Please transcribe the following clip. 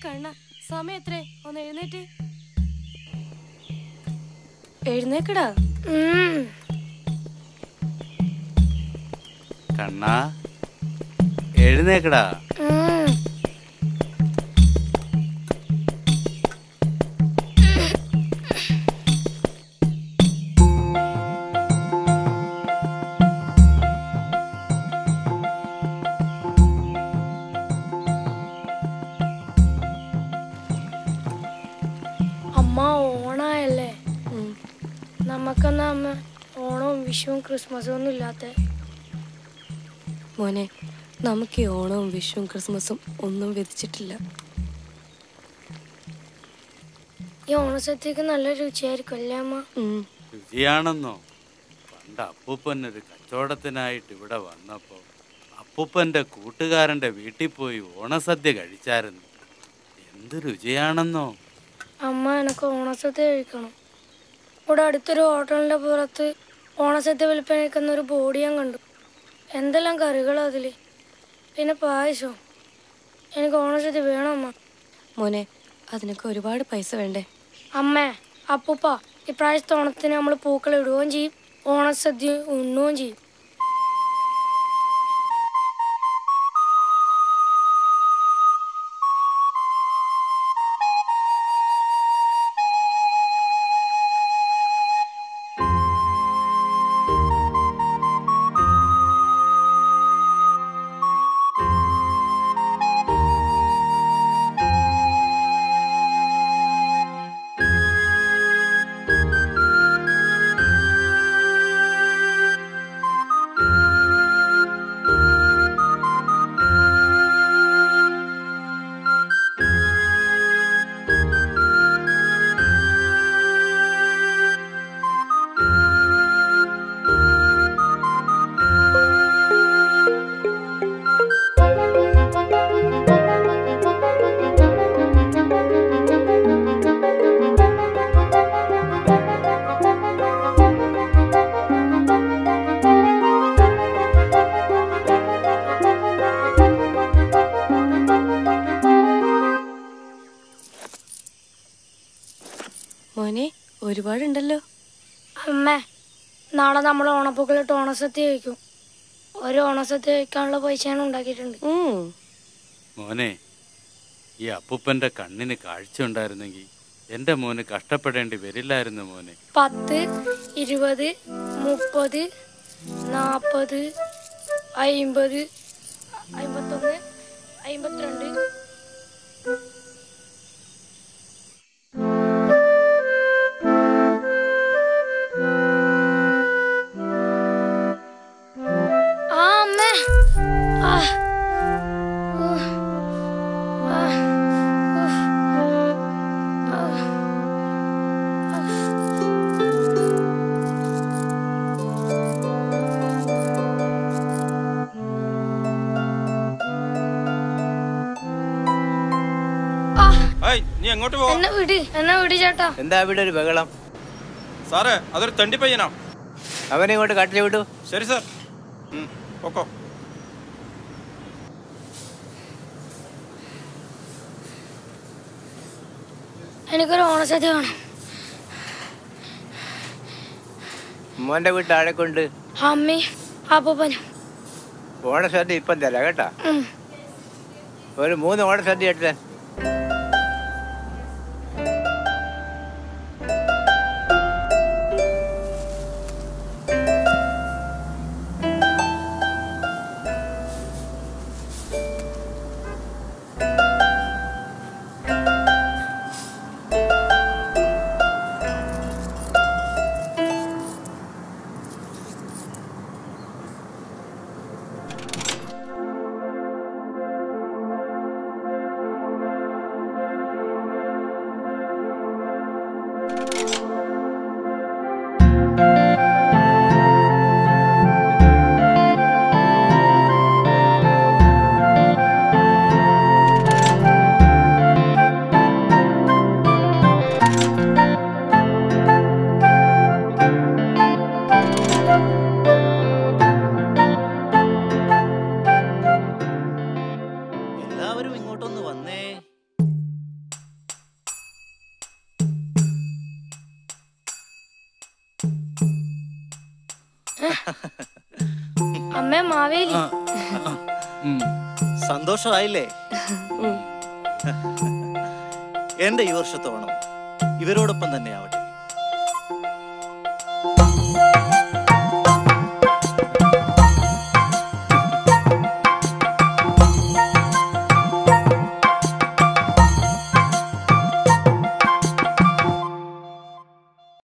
കണ്ണ സമയം എത്രേ ഒന്ന് എഴുന്നേറ്റ് എഴുന്നേക്കടാ കണ്ണാ എഴുന്നേക്കടാ അമ്മ ഓണായല്ലേ നമുക്കെന്നാ അമ്മ ഓണവും വിഷുവും ക്രിസ്മസും ഒന്നും ഇല്ലാത്ത മോനെ നമുക്ക് ഈ ഓണവും വിഷുവും ക്രിസ്മസും ഒന്നും വിധിച്ചിട്ടില്ല ഈ ഓണസദ്യക്ക് നല്ല രുചിയായിരിക്കും അല്ലേ അമ്മ ഉം. രുചിയാണെന്നോ പണ്ട് അപ്പൂപ്പൻ ഒരു കച്ചവടത്തിനായിട്ട് ഇവിടെ വന്നപ്പോൾ അപ്പൂപ്പൻ്റെ കൂട്ടുകാരൻ്റെ വീട്ടിൽ പോയി ഓണസദ്യ കഴിച്ചായിരുന്നു എന്ത് രുചിയാണെന്നോ അമ്മ എനിക്ക് ഓണസദ്യ കഴിക്കണം ഇവിടെ അടുത്തൊരു ഹോട്ടലിന്റെ പുറത്ത് ഓണസദ്യ വിൽപ്പന നിൽക്കുന്ന ഒരു ബോഡി ഞാൻ കണ്ടു എന്തെല്ലാം കറികളാ അതില് പിന്നെ പായസവും എനിക്ക് ഓണസദ്യ വേണം അമ്മ മോനെ അതിനൊക്കെ ഒരുപാട് പൈസ വേണ്ടേ അമ്മേ അപ്പൂപ്പ ഇപ്രാവശ്യത്തെ ഓണത്തിന് നമ്മൾ പൂക്കൾ ഇടുകയും ചെയ്യും ഓണസദ്യ ഉണ്ണുകയും ചെയ്യും മോനെ ഒരുപാടുണ്ടല്ലോ അമ്മേ നാളെ നമ്മൾ ഓണപ്പൂക്കളിട്ട് ഓണസദ്യ കഴിക്കും ഒരു ഓണസദ്യ കഴിക്കാനുള്ള പൈസ ഞാൻ ഉണ്ടാക്കിയിട്ടുണ്ട് ഉം. മോനെ ഈ അപ്പൂപ്പൻ്റെ കണ്ണിന് കാഴ്ച ഉണ്ടായിരുന്നെങ്കിൽ എൻ്റെ മോന് കഷ്ടപ്പെടേണ്ടി വരില്ലായിരുന്നു മോനെ പത്ത് ഇരുപത് മുപ്പത് നാൽപ്പത് അയിമ്പത് അയിമ്പത്തൊന്ന് അയിമ്പത്തിരണ്ട് ആ അമ്മേ ആ ഊ. ആ. ഉഫ്. ആ. ആ, ഏയ് നീ എങ്ങോട്ട് പോവാ എന്നെ വിടി എന്നെ വിടി ചേട്ടാ എന്താ ഇവിടെ ഒരു ബഹളം സാറേ അതൊരു തണ്ടി പയ്യനാ അവനെ ഇങ്ങോട്ട് കട്ടിൽ വിട്ടു ശരി സാർ ഉം, പൊക്കോ എനിക്കൊരു ഓണസദ്യ വേണം മോന്റെ വീട്ടിൽ ആരെ കൊണ്ട് അമ്മി അപ്പൂപ്പനും ഓണസദ്യ ഇപ്പം തരാം കേട്ടാ ഉം. ഒരു മൂന്ന് ഓണസദ്യ എടുത്തേ എല്ലാവരും ഇങ്ങോട്ടൊന്ന് വന്നേ അമ്മേ മാവേലി സന്തോഷമായില്ലേ ഉം. എന്റെ ഈ വർഷത്തെ ഓണം ഇവരോടൊപ്പം തന്നെ ആവട്ടെ